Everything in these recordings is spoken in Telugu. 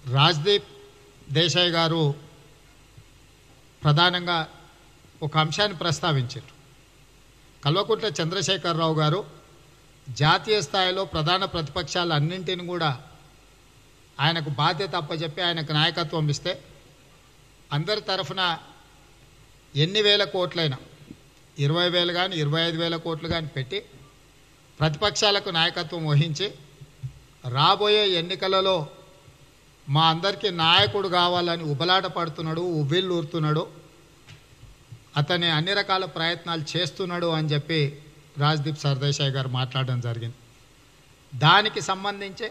రాజ్దీప్ దేశాయ్ గారు ప్రధానంగా ఒక అంశాన్ని ప్రస్తావించారు కల్వకుంట్ల చంద్రశేఖరరావు గారు జాతీయ స్థాయిలో ప్రధాన ప్రతిపక్షాలు అన్నింటిని కూడా ఆయనకు బాధ్యత అప్పచెప్పి ఆయనకు నాయకత్వం ఇస్తే అందరి తరఫున ఎన్ని వేల కోట్లైనా ఇరవై వేలు కానీ ఇరవై ఐదు వేల కోట్లు కానీ పెట్టి ప్రతిపక్షాలకు నాయకత్వం వహించి రాబోయే ఎన్నికలలో మా అందరికీ నాయకుడు కావాలని ఉబలాట పడుతున్నాడు ఉవ్విళ్ళూరుతున్నాడు అతని అన్ని రకాల ప్రయత్నాలు చేస్తున్నాడు అని చెప్పి రాజ్దీప్ సర్దేశాయ్ గారు మాట్లాడడం జరిగింది దానికి సంబంధించి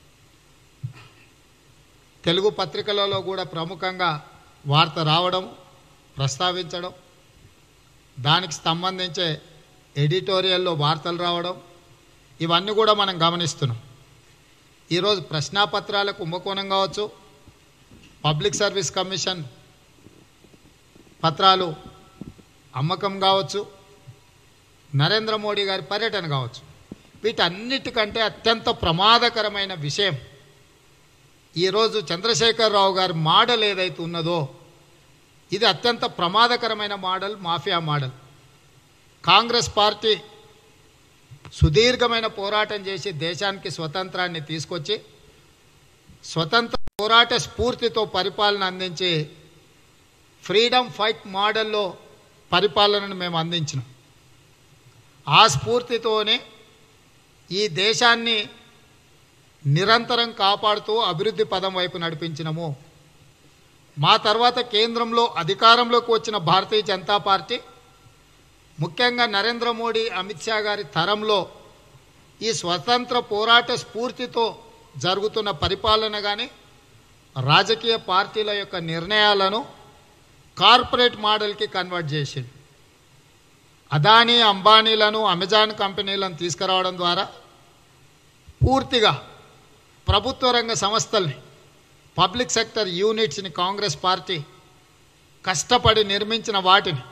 తెలుగు పత్రికలలో కూడా ప్రముఖంగా వార్త రావడం ప్రస్తావించడం దానికి సంబంధించే ఎడిటోరియల్లో వార్తలు రావడం ఇవన్నీ కూడా మనం గమనిస్తున్నాం ఈరోజు ప్రశ్నాపత్రాల కుంభకోణం కావచ్చు పబ్లిక్ సర్వీస్ కమిషన్ పత్రాలు అమ్మకం కావచ్చు నరేంద్ర మోడీ గారి పర్యటన కావచ్చు వీటన్నిటికంటే అత్యంత ప్రమాదకరమైన విషయం ఈరోజు చంద్రశేఖరరావు గారి మోడల్ ఏదైతే ఉన్నదో ఇది అత్యంత ప్రమాదకరమైన model mafia model Congress party సుదీర్ఘమైన పోరాటం చేసి దేశానికి స్వతంత్రాన్ని తీసుకొచ్చి స్వతంత్ర పోరాట స్ఫూర్తితో పరిపాలన అందించి ఫ్రీడమ్ ఫైట్ మోడల్లో పరిపాలనను మేము అందించినాం ఆ స్ఫూర్తితోనే ఈ దేశాన్ని నిరంతరం కాపాడుతూ అభివృద్ధి పదం వైపు నడిపించినము మా తర్వాత కేంద్రంలో అధికారంలోకి వచ్చిన భారతీయ జనతా పార్టీ ముఖ్యంగా నరేంద్ర మోడీ అమిత్ షా గారి తరంలో ఈ స్వతంత్ర పోరాట స్ఫూర్తితో జరుగుతున్న పరిపాలన కానీ రాజకీయ పార్టీల యొక్క నిర్ణయాలను కార్పొరేట్ మోడల్కి కన్వర్ట్ చేసింది అదానీ అంబానీలను అమెజాన్ కంపెనీలను తీసుకురావడం ద్వారా పూర్తిగా ప్రభుత్వ రంగ సంస్థల్ని పబ్లిక్ సెక్టర్ యూనిట్స్ని కాంగ్రెస్ పార్టీ కష్టపడి నిర్మించిన వాటిని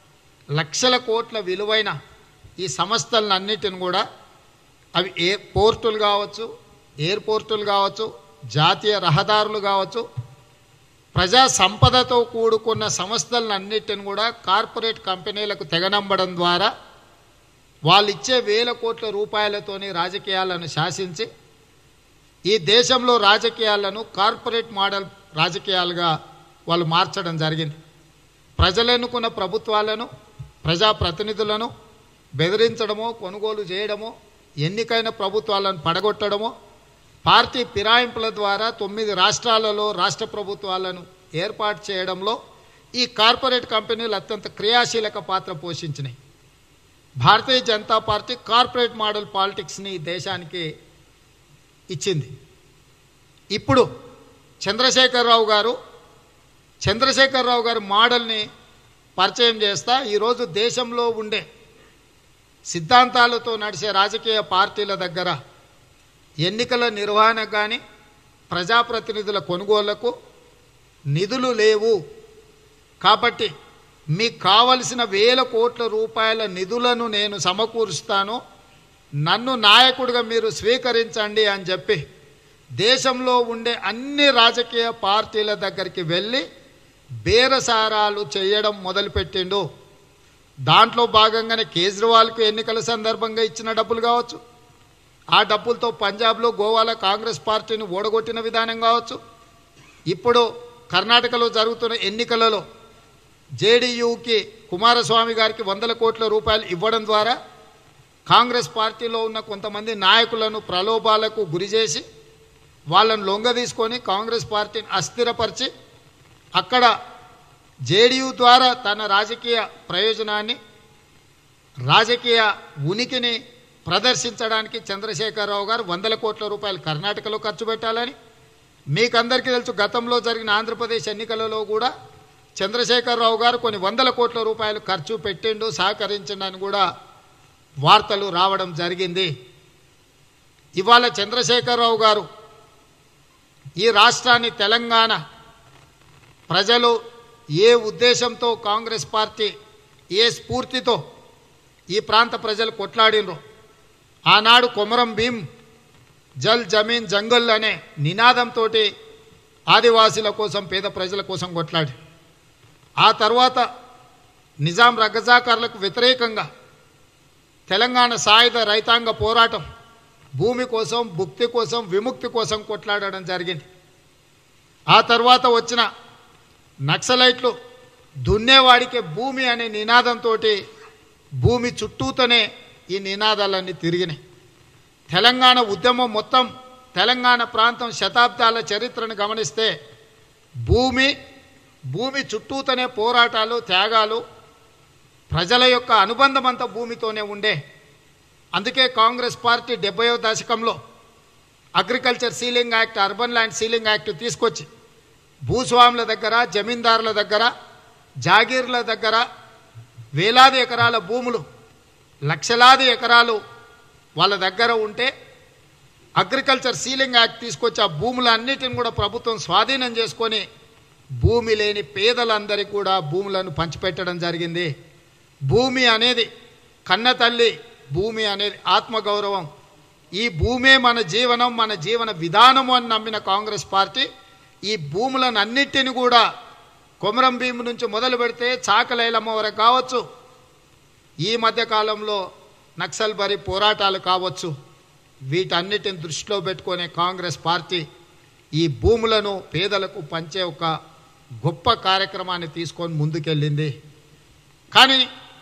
లక్షల కోట్ల విలువైన ఈ సంస్థలన్నిటిని కూడా అవి ఏ పోర్టులు కావచ్చు ఎయిర్పోర్టులు కావచ్చు జాతీయ రహదారులు కావచ్చు ప్రజా సంపదతో కూడుకున్న సంస్థలన్నిటిని కూడా కార్పొరేట్ కంపెనీలకు తెగనంబడం ద్వారా వాళ్ళు ఇచ్చే వేల కోట్ల రూపాయలతోని రాజకీయాలను శాసించి ఈ దేశంలో రాజకీయాలను కార్పొరేట్ మోడల్ రాజకీయాలుగా వాళ్ళు మార్చడం జరిగింది ప్రజలు ఎన్నుకున్న ప్రభుత్వాలను ప్రజాప్రతినిధులను బెదిరించడమో కొనుగోలు చేయడమో ఎన్నికైన ప్రభుత్వాలను పడగొట్టడమో పార్టీ ఫిరాయింపుల ద్వారా తొమ్మిది రాష్ట్రాలలో రాష్ట్ర ప్రభుత్వాలను ఏర్పాటు చేయడంలో ఈ కార్పొరేట్ కంపెనీలు అత్యంత క్రియాశీలక పాత్ర పోషించినాయి Bharatiya Janata party corporate model పాలిటిక్స్ని ఈ దేశానికి ఇచ్చింది ఇప్పుడు చంద్రశేఖరరావు గారు చంద్రశేఖరరావు గారి మోడల్ని పరిచయం చేస్తా ఈరోజు దేశంలో ఉండే సిద్ధాంతాలతో నడిచే రాజకీయ పార్టీల దగ్గర ఎన్నికల నిర్వహణ కానీ ప్రజాప్రతినిధుల కొనుగోళ్లకు నిధులు లేవు కాబట్టి మీకు కావలసిన వేల కోట్ల రూపాయల నిధులను నేను సమకూరుస్తాను నన్ను నాయకుడిగా మీరు స్వీకరించండి అని చెప్పి దేశంలో ఉండే అన్ని రాజకీయ పార్టీల దగ్గరికి వెళ్ళి బేరసారాలు చేయడం మొదలుపెట్టిండు దాంట్లో భాగంగానే కేజ్రీవాల్కు ఎన్నికల సందర్భంగా ఇచ్చిన డబ్బులు కావచ్చు ఆ డబ్బులతో పంజాబ్లో గోవాలో కాంగ్రెస్ పార్టీని ఓడగొట్టిన విధానం కావచ్చు ఇప్పుడు కర్ణాటకలో జరుగుతున్న ఎన్నికలలో జేడీయూకి కుమారస్వామి గారికి వందల కోట్ల రూపాయలు ఇవ్వడం ద్వారా కాంగ్రెస్ పార్టీలో ఉన్న కొంతమంది నాయకులను ప్రలోభాలకు గురి చేసి వాళ్ళను లొంగ తీసుకొని కాంగ్రెస్ పార్టీని అస్థిరపరిచి అక్కడ జేడీయూ ద్వారా తన రాజకీయ ప్రయోజనాన్ని రాజకీయ ఉనికిని ప్రదర్శించడానికి చంద్రశేఖరరావు గారు వందల కోట్ల రూపాయలు కర్ణాటకలో ఖర్చు పెట్టాలని మీకందరికీ తెలుసు గతంలో జరిగిన ఆంధ్రప్రదేశ్ ఎన్నికలలో కూడా చంద్రశేఖరరావు గారు కొన్ని వందల కోట్ల రూపాయలు ఖర్చు పెట్టిండు సహకరించండి కూడా వార్తలు రావడం జరిగింది ఇవాళ చంద్రశేఖరరావు గారు ఈ రాష్ట్రాన్ని తెలంగాణ ప్రజలు ఏ ఉద్దేశంతో కాంగ్రెస్ పార్టీ ఏ స్ఫూర్తితో ఈ ప్రాంత ప్రజలు కొట్లాడినరు ఆనాడు కొమరం భీం జల్ జమీన్ జంగల్ అనే నినాదంతో ఆదివాసీల కోసం పేద ప్రజల కోసం కొట్లాడి ఆ తర్వాత నిజాం రగజాకారులకు వ్యతిరేకంగా తెలంగాణ సాయుధ రైతాంగ పోరాటం భూమి కోసం భుక్తి కోసం విముక్తి కోసం కొట్లాడడం జరిగింది ఆ తర్వాత వచ్చిన నక్సలైట్లు దున్నేవాడికే భూమి అనే నినాదంతో భూమి చుట్టూతోనే ఈ నినాదాలన్నీ తిరిగినాయి తెలంగాణ ఉద్యమం మొత్తం తెలంగాణ ప్రాంతం శతాబ్దాల చరిత్రను గమనిస్తే భూమి భూమి చుట్టూతోనే పోరాటాలు త్యాగాలు ప్రజల యొక్క అనుబంధం అంతా భూమితోనే ఉండే అందుకే కాంగ్రెస్ పార్టీ డెబ్బయో దశకంలో agriculture ceiling act urban land ceiling act తీసుకొచ్చి భూస్వాముల దగ్గర జమీందారుల దగ్గర జాగీర్ల దగ్గర వేలాది ఎకరాల భూములు లక్షలాది ఎకరాలు వాళ్ళ దగ్గర ఉంటే అగ్రికల్చర్ సీలింగ్ యాక్ట్ తీసుకొచ్చి ఆ భూములన్నిటిని కూడా ప్రభుత్వం స్వాధీనం చేసుకొని భూమి లేని పేదలందరికీ కూడా భూములను పంచిపెట్టడం జరిగింది భూమి అనేది కన్న తల్లి భూమి అనేది ఆత్మగౌరవం ఈ భూమే మన జీవనం మన జీవన విధానము అని నమ్మిన కాంగ్రెస్ పార్టీ ఈ భూములను అన్నిటిని కూడా కొమరం భీము నుంచి మొదలు పెడితే చాకలైలమ్మ వరకు కావచ్చు ఈ మధ్యకాలంలో నక్సల్ బరి పోరాటాలు కావచ్చు వీటన్నిటిని దృష్టిలో పెట్టుకునే కాంగ్రెస్ పార్టీ ఈ భూములను పేదలకు పంచే ఒక గొప్ప కార్యక్రమాన్ని తీసుకొని ముందుకెళ్ళింది కానీ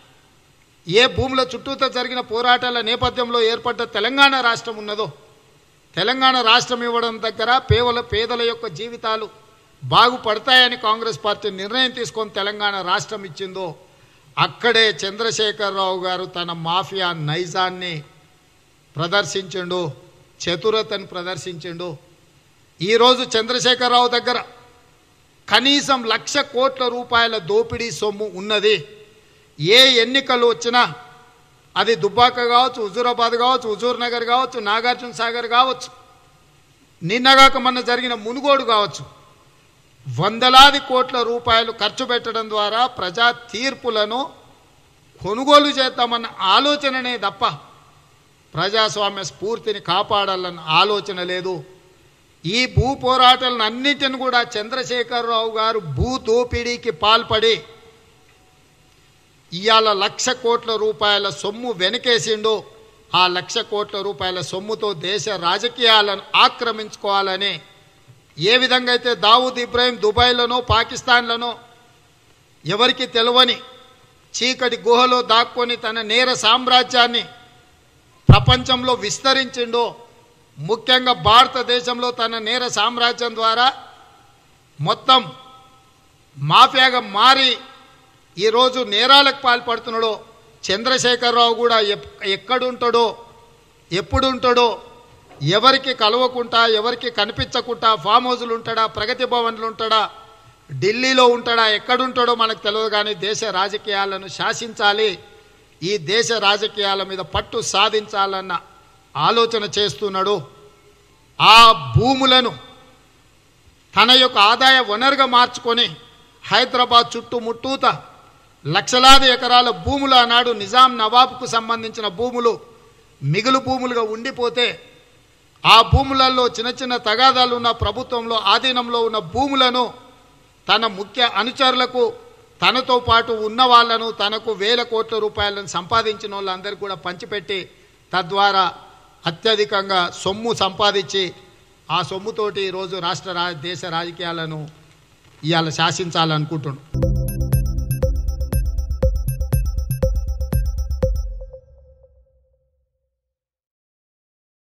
ఏ భూముల చుట్టూతో జరిగిన పోరాటాల నేపథ్యంలో ఏర్పడ్డ తెలంగాణ రాష్ట్రం ఉన్నదో తెలంగాణ రాష్ట్రం ఇవ్వడం దగ్గర పేదల పేదల యొక్క జీవితాలు బాగుపడతాయని కాంగ్రెస్ పార్టీ నిర్ణయం తీసుకొని తెలంగాణ రాష్ట్రం ఇచ్చిందో అక్కడే చంద్రశేఖరరావు గారు తన మాఫియా నైజాన్ని ప్రదర్శించిండు చతురతను ప్రదర్శించిండు ఈరోజు చంద్రశేఖరరావు దగ్గర కనీసం లక్ష కోట్ల రూపాయల దోపిడీ సొమ్ము ఉన్నది ఏ ఎన్నికలు వచ్చినా అది దుబ్బాక కావచ్చు హుజూరాబాద్ కావచ్చు హుజూర్ నగర్ కావచ్చు నాగార్జున సాగర్ కావచ్చు నిన్నగాక మొన్న జరిగిన మునుగోడు కావచ్చు వందలాది కోట్ల రూపాయలు ఖర్చు పెట్టడం ద్వారా ప్రజా తీర్పులను కొనుగోలు చేద్దామన్న ఆలోచననే తప్ప ప్రజాస్వామ్య స్ఫూర్తిని కాపాడాలన్న ఆలోచన లేదు ఈ భూ పోరాటాలను అన్నిటిని కూడా చంద్రశేఖరరావు గారు భూ దోపిడీకి పాల్పడి ఇవాళ లక్ష కోట్ల రూపాయల సొమ్ము వెనకేసిండు ఆ లక్ష కోట్ల రూపాయల సొమ్ముతో దేశ రాజకీయాలను ఆక్రమించుకోవాలని ఏ విధంగా అయితే దావూద్ ఇబ్రాహిం దుబాయ్లోనో పాకిస్తాన్లోనో ఎవరికి తెలియని చీకటి గుహలో దాక్కొని తన నేర సామ్రాజ్యాన్ని ప్రపంచంలో విస్తరించిండో ముఖ్యంగా భారతదేశంలో తన నేర సామ్రాజ్యం ద్వారా మొత్తం మాఫియాగా మారి ఈరోజు నేరాలకు పాల్పడుతున్నాడో చంద్రశేఖరరావు కూడా ఎప్- ఎక్కడుంటాడో ఎప్పుడు ఉంటాడో ఎవరికి కలవకుండా ఎవరికి కనిపించకుండా ఫామ్ హౌజులు ఉంటాడా ప్రగతి భవన్లు ఉంటాడా ఢిల్లీలో ఉంటాడా ఎక్కడుంటాడో మనకు తెలియదు కానీ దేశ రాజకీయాలను శాసించాలి ఈ దేశ రాజకీయాల మీద పట్టు సాధించాలన్న ఆలోచన చేస్తున్నాడు ఆ భూములను తన యొక్క ఆదాయ వనరుగా మార్చుకొని హైదరాబాద్ చుట్టుముట్టూత లక్షలాది ఎకరాల భూములు ఆనాడు నిజాం నవాబ్కు సంబంధించిన భూములు మిగులు భూములుగా ఉండిపోతే ఆ భూములలో చిన్న చిన్న తగాదాలు ఉన్న ప్రభుత్వంలో ఆధీనంలో ఉన్న భూములను తన ముఖ్య అనుచరులకు తనతో పాటు ఉన్న వాళ్ళను తనకు వేల కోట్ల రూపాయలను సంపాదించిన వాళ్ళందరికీ కూడా పంచిపెట్టి తద్వారా అత్యధికంగా సొమ్ము సంపాదించి ఆ సొమ్ముతోటి ఈరోజు రాష్ట్ర రా దేశ రాజకీయాలను ఇవాళ శాసించాలనుకుంటున్నాం